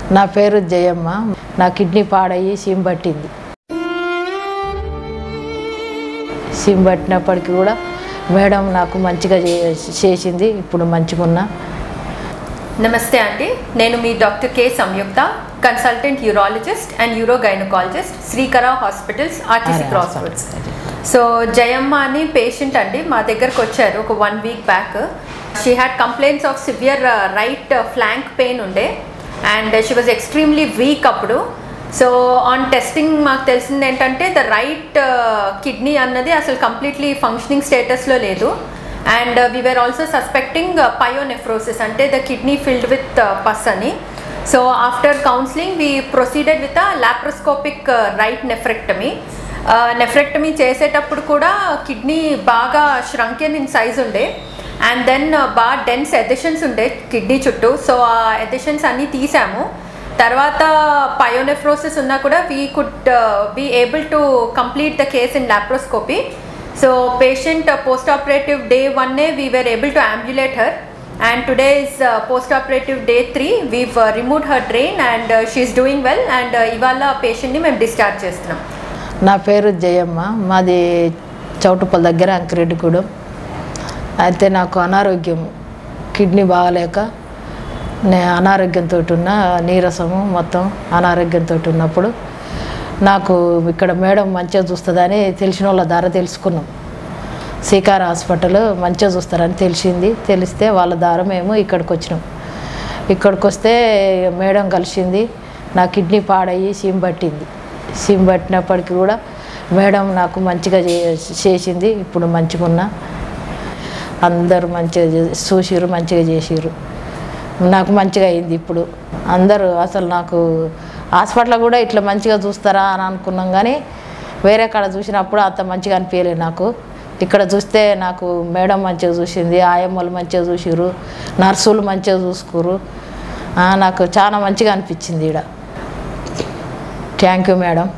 నా పేరు జయమ్మ నా కిడ్నీ పాడయ్యి సీమ్ పట్టింది సీమ్ పట్టినప్పటికీ కూడా మేడం నాకు మంచిగా చే- చేసింది ఇప్పుడు మంచిగా ఉన్నా నమస్తే అండి నేను మీ doctor K Samyuktha consultant urologist and uro gynaecologist Srikara hospitals RTC అరే, క్రాస్ రోడ్స్ సో జయమ్మ అని పేషెంట్ అండి మా దగ్గరకు వచ్చారు ఒక one week back she had complaints of severe right flank pain ఉండే and she was extremely weak అప్పుడు సో ఆన్ టెస్టింగ్ మాకు తెలిసింది ఏంటంటే ద రైట్ కిడ్నీ అన్నది అసలు కంప్లీట్లీ ఫంక్షనింగ్ స్టేటస్లో లేదు and we were also suspecting pyonephrosis అంటే the kidney filled with pus అని so after counselling we proceeded with uh laparoscopic right nephrectomy nephrectomy చేసేటప్పుడు కూడా కిడ్నీ బాగా ష్రంకెన్ ఇన్ సైజ్ ఉండే అండ్ దెన్ బాగా డెన్స్ ఎడిషన్స్ ఉండే కిడ్నీ చుట్టూ so ఆ ఎడిషన్స్ అన్నీ తీసాము తర్వాత పయోనెఫ్రోసిస్ ఉన్నా కూడా we could be able to complete the case in laparoscopy so patient post operative day వన్నే we were able to ambulate her and today is post operative day three we've removed her drain and she's doing well and ఇవాళ పేషెంట్ని మేము discharge చేస్తున్నాం నా పేరు జయమ్మ మాది చౌటుపల్ దగ్గర అంకిరెడ్డిగూడెం అయితే నాకు అనారోగ్యం కిడ్నీ బాగలేక నే అనారోగ్యంతో ఉన్న నీరసము మొత్తం అనారోగ్యంతో ఉన్నప్పుడు నాకు ఇక్కడ మేడం మంచిగా చూస్తుందని తెలిసిన వాళ్ళ ద్వారా తెలుసుకున్నాం శ్రీకార హాస్పిటల్ మంచిగా చూస్తారని తెలిసింది తెలిస్తే వాళ్ళ ద్వారా మేము ఇక్కడికి వచ్చినాం ఇక్కడికి వస్తే మేడం కలిసింది నా కిడ్నీ పాడయ్యి సీమ్ పట్టింది సీమ్ పట్టినప్పటికీ కూడా మేడం నాకు మంచిగా చే- చేసింది ఇప్పుడు మంచిగా ఉన్నా అందరూ మంచిగా చే- చూసిర్రు మంచిగా చేసిర్రు నాకు మంచిగా అయింది ఇప్పుడు అందరూ అసలు నాకు హాస్పిటల్ కూడా ఇట్లా మంచిగా చూస్తారా అని అనుకున్నాం కానీ వేరే కాడ చూసినప్పుడు అంత మంచిగా అనిపించలేదు నాకు ఇక్కడ చూస్తే నాకు మేడం మంచిగా చూసింది ఆయమ్మలు మంచిగా చూసిర్రు నర్సులు మంచిగా చూసుకురు ఆ, నాకు చాలా మంచిగా అనిపించింది ఇక్కడ థ్యాంక్ యూ మేడం